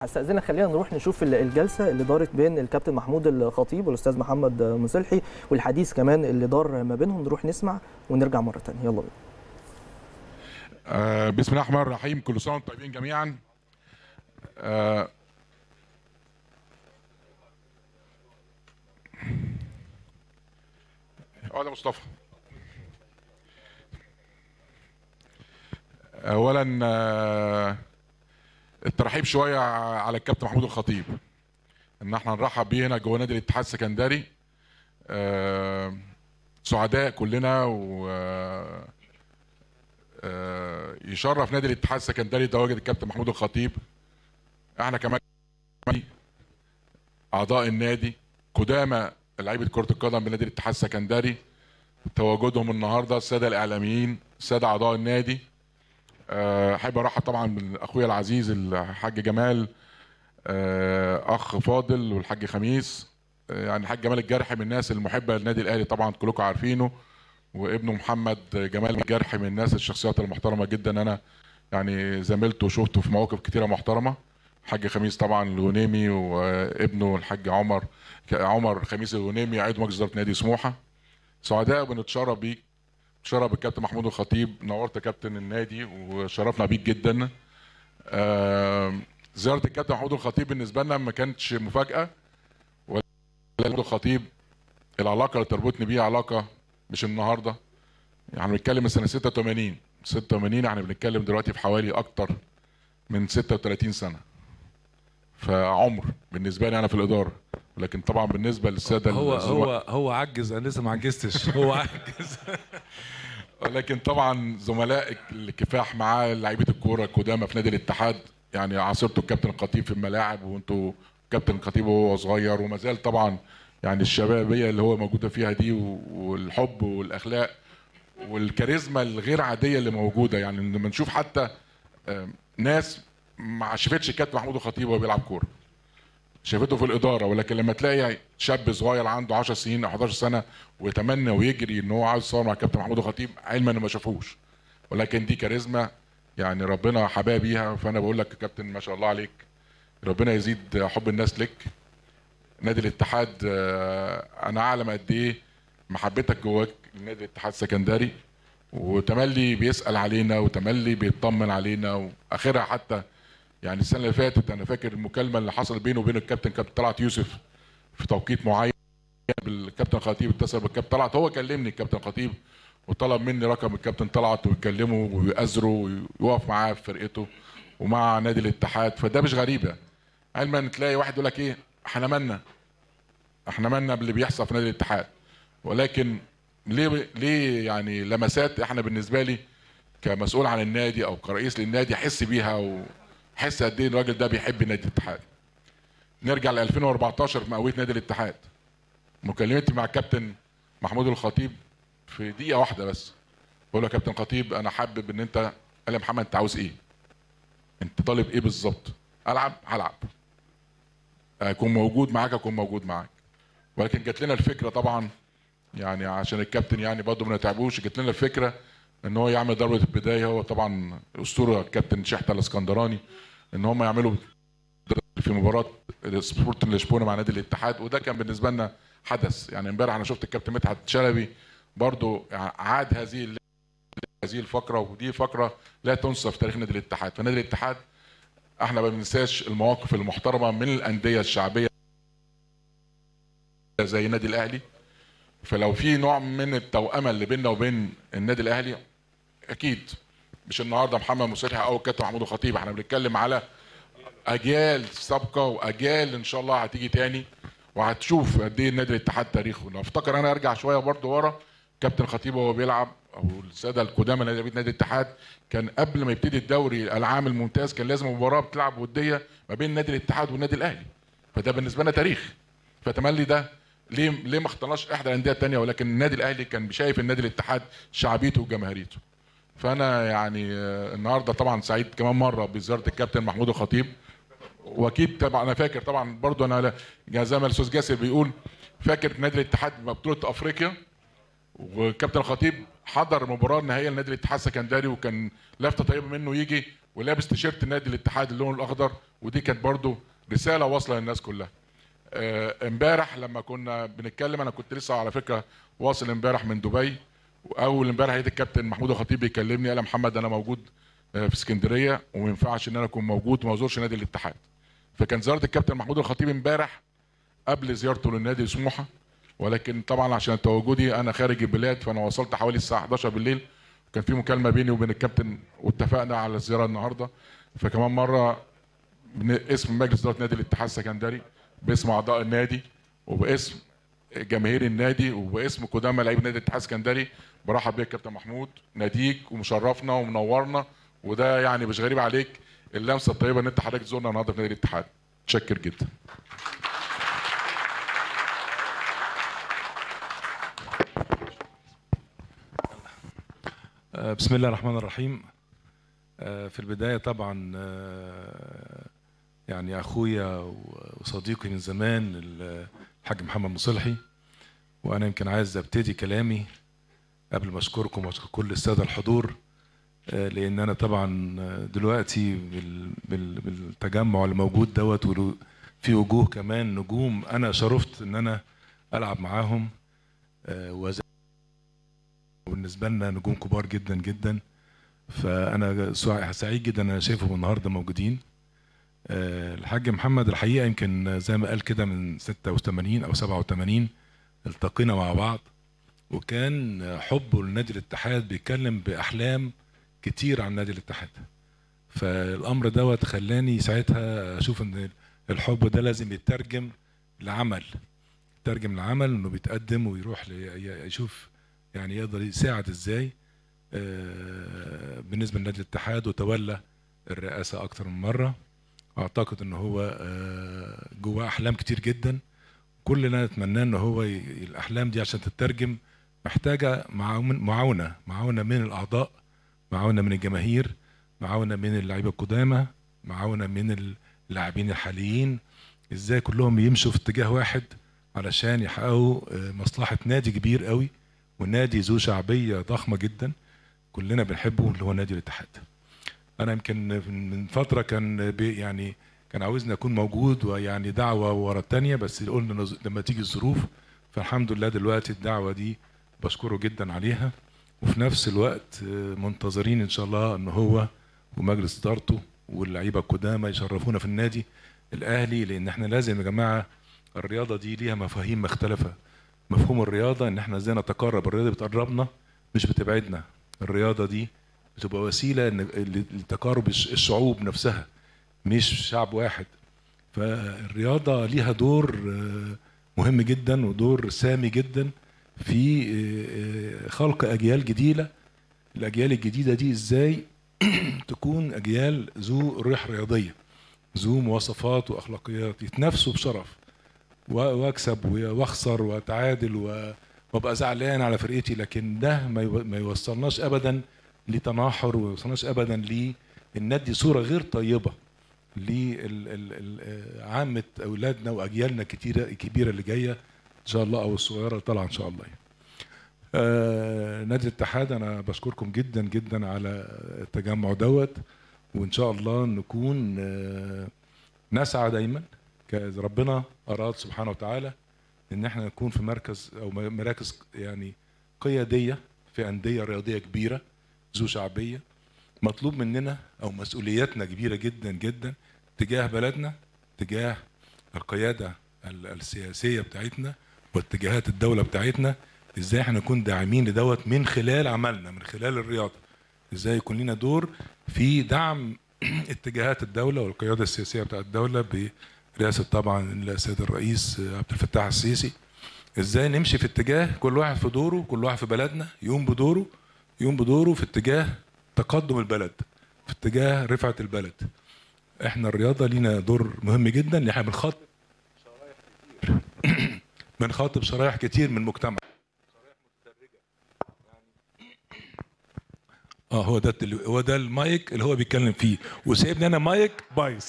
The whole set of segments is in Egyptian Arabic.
استاذنك خلينا نروح نشوف الجلسه اللي دارت بين الكابتن محمود الخطيب والاستاذ محمد مصلحي والحديث كمان اللي دار ما بينهم نروح نسمع ونرجع مره ثانيه يلا بينا آه بسم الله الرحمن الرحيم كل سنه وانتم طيبين جميعا آه اقعد يا مصطفى اولا آه الترحيب شويه على الكابتن محمود الخطيب ان احنا نرحب بيه هنا جوه نادي الاتحاد السكندري آه سعداء كلنا و آه يشرف نادي الاتحاد السكندري تواجد الكابتن محمود الخطيب احنا كمان اعضاء النادي قدامى لعيبه كره القدم بنادي الاتحاد السكندري تواجدهم النهارده الساده الاعلاميين الساده اعضاء النادي احب ارحب طبعا باخويا العزيز الحاج جمال اخ فاضل والحاج خميس يعني الحاج جمال الجرحي من الناس المحبه للنادي الاهلي طبعا كلكم عارفينه وابنه محمد جمال الجرحي من الناس الشخصيات المحترمه جدا انا يعني زميلته وشفته في مواقف كتيره محترمه الحاج خميس طبعا الغنيمي وابنه الحاج عمر عمر خميس الغنيمي عضو مجلس اداره نادي سموحه سعداء وبنتشرف بيك شرف الكابتن محمود الخطيب نورت كابتن النادي وشرفنا بيك جدا آه زياره الكابتن محمود الخطيب بالنسبه لنا ما كانتش مفاجاه ولا الخطيب العلاقه اللي تربطني بيه علاقه مش النهارده يعني بنتكلم من سنه 86 86 يعني بنتكلم دلوقتي في حوالي اكتر من 36 سنه فعمر بالنسبه لي انا في الاداره لكن طبعا بالنسبه للساده هو هو هو عجز انا لسه ما عجزتش هو عجز ولكن طبعا زملاء الكفاح معاه لعيبه الكوره القدامى في نادي الاتحاد يعني عاصرته الكابتن الخطيب في الملاعب وانتوا كابتن الخطيب وهو صغير وما زال طبعا يعني الشبابيه اللي هو موجوده فيها دي والحب والاخلاق والكاريزما الغير عاديه اللي موجوده يعني لما نشوف حتى ناس ما شافتش الكابتن محمود الخطيب وهو بيلعب كوره شافته في الاداره ولكن لما تلاقي شاب صغير عنده 10 سنين او 11 سنه ويتمنى ويجري ان هو عاوز يصور مع الكابتن محمود الخطيب علما انه ما شافوش ولكن دي كاريزما يعني ربنا حباه بيها فانا بقول لك يا كابتن ما شاء الله عليك ربنا يزيد حب الناس لك نادي الاتحاد انا اعلم قد ايه محبتك جواك لنادي الاتحاد السكندري وتملي بيسال علينا وتملي بيطمن علينا واخرها حتى يعني السنه اللي فاتت انا فاكر المكالمه اللي حصل بينه وبين الكابتن كابتن طلعت يوسف في توقيت معين بالكابتن خطيب اتصل بالكابتن طلعت هو كلمني الكابتن خطيب وطلب مني رقم الكابتن طلعت ويكلمه ويأزره ويقف معاه في فرقته ومع نادي الاتحاد فده مش غريبه علما تلاقي واحد يقول لك ايه احنا مالنا احنا مالنا باللي بيحصل في نادي الاتحاد ولكن ليه ليه يعني لمسات احنا بالنسبه لي كمسؤول عن النادي او كرئيس للنادي احس بيها و احس قد ايه الراجل ده بيحب نادي الاتحاد نرجع ل 2014 في مقاويه نادي الاتحاد مكالمتي مع الكابتن محمود الخطيب في دقيقه واحده بس بقول له يا كابتن خطيب انا حابب ان انت قال لي يا محمد انت عاوز ايه انت طالب ايه بالظبط العب هلعب اكون موجود معاك اكون موجود معاك ولكن جات لنا الفكره طبعا يعني عشان الكابتن يعني برضه ما نتعبوش جات لنا الفكره ان هو يعمل ضربه البدايه هو طبعا اسطوره الكابتن شحته الاسكندراني ان هم يعملوا في مباراه سبورت لشبونه مع نادي الاتحاد وده كان بالنسبه لنا حدث يعني امبارح انا شفت الكابتن مدحت شلبي برضو عاد هذه هذه الفقره ودي فقره لا تنسى في تاريخ نادي الاتحاد فنادي الاتحاد احنا ما بننساش المواقف المحترمه من الانديه الشعبيه زي النادي الاهلي فلو في نوع من التوأمه اللي بيننا وبين النادي الاهلي اكيد مش النهارده محمد مصلحي او الكابتن محمود الخطيب احنا بنتكلم على اجيال سابقه واجيال ان شاء الله هتيجي تاني وهتشوف قد ايه نادي الاتحاد تاريخه لو افتكر انا ارجع شويه برضه ورا كابتن خطيب وهو بيلعب او الساده القدامى نادي نادي الاتحاد كان قبل ما يبتدي الدوري العام الممتاز كان لازم مباراه بتلعب وديه ما بين نادي الاتحاد والنادي الاهلي فده بالنسبه لنا تاريخ فتملي ده ليه ليه ما اخترناش احدى الانديه الثانيه ولكن النادي الاهلي كان شايف النادي الاتحاد شعبيته وجماهيريته فانا يعني النهارده طبعا سعيد كمان مره بزياره الكابتن محمود الخطيب واكيد طبعا انا فاكر طبعا برضو انا زي ما الاستاذ جاسر بيقول فاكر نادي الاتحاد بطوله افريقيا والكابتن الخطيب حضر مباراه نهائيه لنادي الاتحاد السكندري وكان لفته طيبه منه يجي ولابس تيشيرت نادي الاتحاد اللون الاخضر ودي كانت برضو رساله واصله للناس كلها آه، امبارح لما كنا بنتكلم انا كنت لسه على فكره واصل امبارح من دبي واول امبارح لقيت الكابتن محمود الخطيب بيكلمني قال يا محمد انا موجود آه، في اسكندريه وما ينفعش ان انا اكون موجود وما ازورش نادي الاتحاد فكان زياره الكابتن محمود الخطيب امبارح قبل زيارته للنادي سموحه ولكن طبعا عشان تواجدي انا خارج البلاد فانا وصلت حوالي الساعه 11 بالليل كان في مكالمه بيني وبين الكابتن واتفقنا على الزياره النهارده فكمان مره باسم مجلس اداره نادي الاتحاد السكندري باسم اعضاء النادي وباسم جماهير النادي وباسم قدامى لعيبه نادي الاتحاد السكندري برحب بيك كابتن محمود ناديك ومشرفنا ومنورنا وده يعني مش غريب عليك اللمسه الطيبه ان انت حضرتك تزورنا النهارده في نادي الاتحاد متشكر جدا آه، بسم الله الرحمن الرحيم آه، في البداية طبعا آه، يعني أخويا وصديقي من زمان الحاج محمد مصلحي وأنا يمكن عايز أبتدي كلامي قبل ما أشكركم وأشكر كل السادة الحضور آه، لأن أنا طبعا دلوقتي بال- بال- بالتجمع اللي موجود دوت ولو- في وجوه كمان نجوم أنا شرفت إن أنا ألعب معاهم آه، وز بالنسبه لنا نجوم كبار جدا جدا فانا سع- سعيد جدا ان انا شايفهم النهارده موجودين آه، الحاج محمد الحقيقه يمكن زي ما قال كده من 86 او 87 التقينا مع بعض وكان حبه لنادي الاتحاد بيتكلم باحلام كتير عن نادي الاتحاد فالامر دوت خلاني ساعتها اشوف ان الحب ده لازم يترجم لعمل يترجم لعمل انه بيتقدم ويروح لي- يشوف يعني يقدر يساعد ازاي آه، بالنسبه لنادي الاتحاد وتولى الرئاسه اكتر من مره اعتقد ان هو آه، جواه احلام كتير جدا كلنا نتمنى ان هو ي- الاحلام دي عشان تترجم محتاجه معاون- معاونه معاونه من الاعضاء معاونه من الجماهير معاونه من اللعيبه القدامى معاونه من اللاعبين الحاليين ازاي كلهم يمشوا في اتجاه واحد علشان يحققوا آه، مصلحه نادي كبير قوي ونادي ذو شعبيه ضخمه جدا كلنا بنحبه اللي هو نادي الاتحاد انا يمكن من فتره كان بي يعني كان عاوزني اكون موجود ويعني دعوه ورا الثانيه بس قلنا نز- لما تيجي الظروف فالحمد لله دلوقتي الدعوه دي بشكره جدا عليها وفي نفس الوقت آه، منتظرين ان شاء الله ان هو ومجلس ادارته واللعيبه القدامى يشرفونا في النادي الاهلي لان احنا لازم يا جماعه الرياضه دي ليها مفاهيم مختلفه مفهوم الرياضه ان احنا ازاي نتقرب الرياضه بتقربنا مش بتبعدنا الرياضه دي بتبقى وسيله إن- لتقارب الش- الشعوب نفسها مش شعب واحد فالرياضه ليها دور آه، مهم جدا ودور سامي جدا في آه، آه، خلق اجيال جديده الاجيال الجديده دي ازاي تكون اجيال ذو روح رياضيه ذو مواصفات واخلاقيات يتنافسوا بشرف و- واكسب و- واخسر واتعادل و- وابقى زعلان على فرقتي لكن ده ما يو- ما يوصلناش ابدا لتناحر وما يوصلناش ابدا لان ندي صوره غير طيبه لعامه اولادنا واجيالنا كتيره كبيره اللي جايه ان شاء الله او الصغيره اللي طالعه ان شاء الله يعني. آه نادي الاتحاد انا بشكركم جدا جدا على التجمع دوت وان شاء الله نكون آه نسعى دايما كإذ ربنا اراد سبحانه وتعالى ان احنا نكون في مركز او مراكز يعني قياديه في انديه رياضيه كبيره ذو شعبيه مطلوب مننا او مسؤولياتنا كبيره جدا جدا تجاه بلدنا تجاه القياده ال- السياسيه بتاعتنا واتجاهات الدوله بتاعتنا ازاي احنا نكون داعمين لدوت من خلال عملنا من خلال الرياضه ازاي يكون لنا دور في دعم اتجاهات الدوله والقياده السياسيه بتاعت الدوله برئاسه طبعا السيد الرئيس عبد الفتاح السيسي ازاي نمشي في اتجاه كل واحد في دوره كل واحد في بلدنا يقوم بدوره يقوم بدوره في اتجاه تقدم البلد في اتجاه رفعه البلد احنا الرياضه لينا دور مهم جدا اللي احنا بنخاطب شرايح كتير بنخاطب شرايح كتير من المجتمع اه هو ده التلي... هو ده المايك اللي هو بيتكلم فيه وسايبني انا مايك بايظ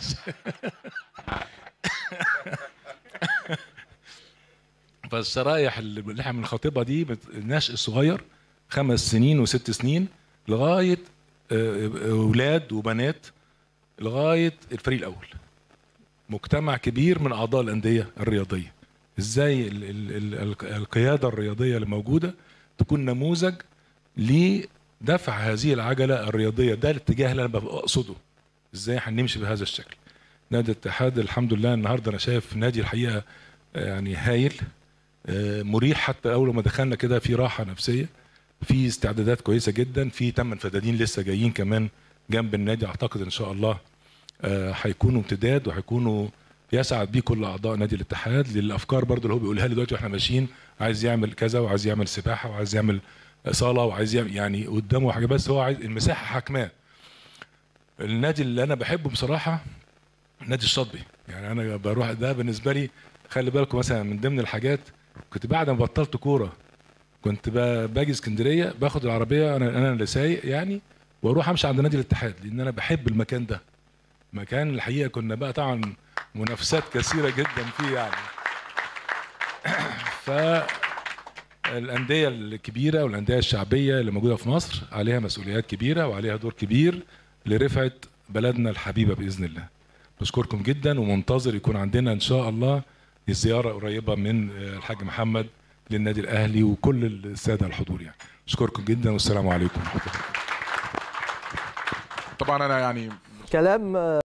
فالشرايح اللي اللي احنا بنخاطبها دي بت- النشء الصغير خمس سنين وست سنين لغايه آه، اولاد وبنات لغايه الفريق الاول مجتمع كبير من اعضاء الانديه الرياضيه ازاي ال- ال- ال- القياده الرياضيه اللي موجوده تكون نموذج لدفع هذه العجله الرياضيه ده الاتجاه اللي انا بقصده ازاي هنمشي بهذا الشكل نادي الاتحاد الحمد لله النهارده انا شايف نادي الحقيقه آه، يعني هايل آه، مريح حتى اول ما دخلنا كده في راحه نفسيه في استعدادات كويسه جدا في ثمان فدادين لسه جايين كمان جنب النادي اعتقد ان شاء الله آه، هيكونوا امتداد وهيكونوا يسعد بيه كل اعضاء نادي الاتحاد للافكار برضو اللي هو بيقولها لي دلوقتي واحنا ماشيين عايز يعمل كذا وعايز يعمل سباحه وعايز يعمل صاله وعايز يعمل يعني قدامه حاجه بس هو عايز المساحه حاكماه النادي اللي انا بحبه بصراحه نادي الشاطبي يعني انا بروح ده بالنسبه لي خلي بالكم مثلا من ضمن الحاجات كنت بعد ما بطلت كوره كنت ب- باجي اسكندريه باخد العربيه انا انا اللي سايق يعني واروح امشي عند نادي الاتحاد لان انا بحب المكان ده مكان الحقيقه كنا بقى طبعا منافسات كثيره جدا فيه يعني ف الانديه الكبيره والانديه الشعبيه اللي موجوده في مصر عليها مسؤوليات كبيره وعليها دور كبير لرفعه بلدنا الحبيبه باذن الله بشكركم جدا ومنتظر يكون عندنا ان شاء الله زياره قريبه من الحاج محمد للنادي الاهلي وكل الساده الحضور يعني اشكركم جدا والسلام عليكم ورحمه الله طبعا انا يعني كلام